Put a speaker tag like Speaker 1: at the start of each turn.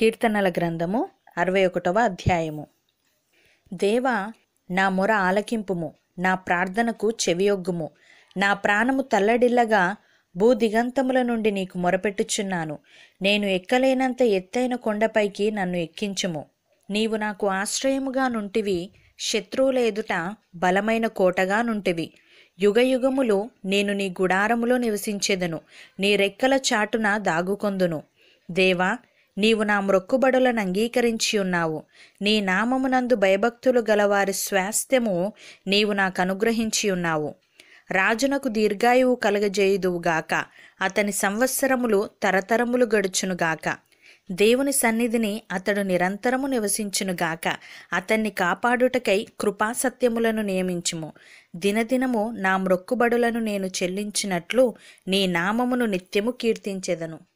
Speaker 1: కీర్తనల గ్రంథము అరవై ఒకటవ అధ్యాయము దేవా నా మొర ఆలకింపుము నా ప్రార్థనకు చెవియొగ్గుము నా ప్రాణము తల్లడిల్లగా భూదిగంతముల నుండి నీకు మొరపెట్టుచున్నాను నేను ఎక్కలేనంత ఎత్తైన కొండపైకి నన్ను ఎక్కించుము నీవు నాకు ఆశ్రయముగా నుంటివి శత్రువుల ఎదుట బలమైన కోటగా నుంటివి యుగయుగములు నేను నీ గుడారములో నివసించెదను నీ రెక్కల చాటున దాగుకొందును దేవా నీవు నా మ్రొక్కుబడులను అంగీకరించి ఉన్నావు నీ నామమునందు భయభక్తులు గలవారి స్వాస్థ్యము నీవు నాకు అనుగ్రహించి ఉన్నావు రాజునకు దీర్ఘాయువు కలగజేయుదువుగాక అతని సంవత్సరములు తరతరములు గడుచునుగాక దేవుని సన్నిధిని అతడు నిరంతరము నివసించునుగాక అతన్ని కాపాడుటకై కృపాసత్యములను నియమించుము దినదినము నా మ్రొక్కుబడులను నేను చెల్లించినట్లు నీ నామమును నిత్యము కీర్తించెదను